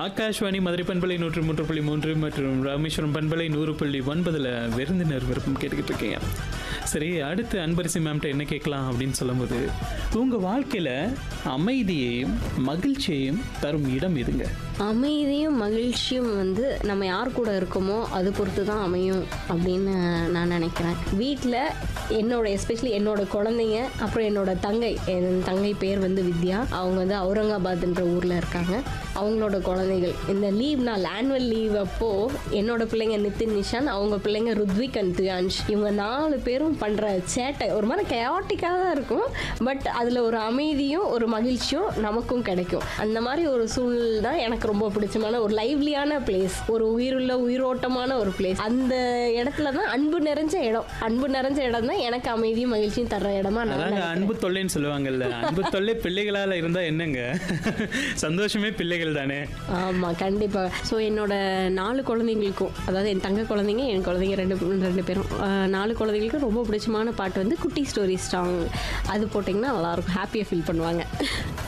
ஆகாஷ்வாணி மதுரை பண்பலை நூற்று மூன்று புள்ளி மூன்று மற்றும் ராமேஸ்வரம் பண்பலை நூறு புள்ளி ஒன்பதுல விருந்தினர் விருப்பம் கேட்டுக்கிட்டு இருக்கீங்க சரி அடுத்து அன்பரிசி மேம்கிட்ட என்ன கேட்கலாம் அப்படின்னு சொல்லும்போது உங்க வாழ்க்கையில அமைதியையும் மகிழ்ச்சியையும் தரும் இடம் எதுங்க அமைதியும் மகிழ்ச்சியும் வந்து நம்ம யார் கூட இருக்கோமோ அது பொறுத்து தான் அமையும் அப்படின்னு நான் நினைக்கிறேன் வீட்டில் என்னோட எஸ்பெஷலி என்னோட குழந்தைங்க அப்புறம் என்னோட தங்கை என் தங்கை பேர் வந்து வித்யா அவங்க வந்து அவுரங்காபாத்ன்ற ஊரில் இருக்காங்க அவங்களோட குழந்தைகள் இந்த லீவ் நாள் ஆனுவல் லீவ் அப்போ என்னோட பிள்ளைங்க நிதின் நிஷான் அவங்க பிள்ளைங்க ருத்விக் அண்ட் தியான்ஷ் இவங்க நாலு பேரும் பண்ணுற சேட்டை ஒரு மாதிரி கயாட்டிக்காக தான் இருக்கும் பட் அதில் ஒரு அமைதியும் ஒரு மகிழ்ச்சியும் நமக்கும் கிடைக்கும் அந்த மாதிரி ஒரு சூழல் தான் எனக்கு ரொம்ப பிடிச்சமான ஒரு லைவ்லியான பிளேஸ் ஒரு உயிருள்ள உயிரோட்டமான ஒரு பிளேஸ் அந்த இடத்துல தான் அன்பு நிறைஞ்ச இடம் அன்பு நிறைஞ்ச இடம் தான் எனக்கு அமைதியும் மகிழ்ச்சியும் தர்ற இடமா நான் அதாங்க நினைக்கிறேன். அன்பு தொல்லைன்னு சொல்லுவாங்கல்ல அன்பு தொல்லை பிள்ளைகளால இருந்தா என்னங்க சந்தோஷமே பிள்ளைகள் தானே ஆமா கண்டிப்பா ஸோ என்னோட நாலு குழந்தைங்களுக்கும் அதாவது என் தங்க குழந்தைங்க என் குழந்தைங்க ரெண்டு ரெண்டு பேரும் ஆஹ், நாலு குழந்தைங்களுக்கும் ரொம்ப பிடிச்சமான பாட்டு வந்து குட்டி ஸ்டோரி சாங் அது போட்டிங்கன்னா நல்லாயிருக்கும் ஹாப்பியாக ஃபீல் பண்ணுவாங்க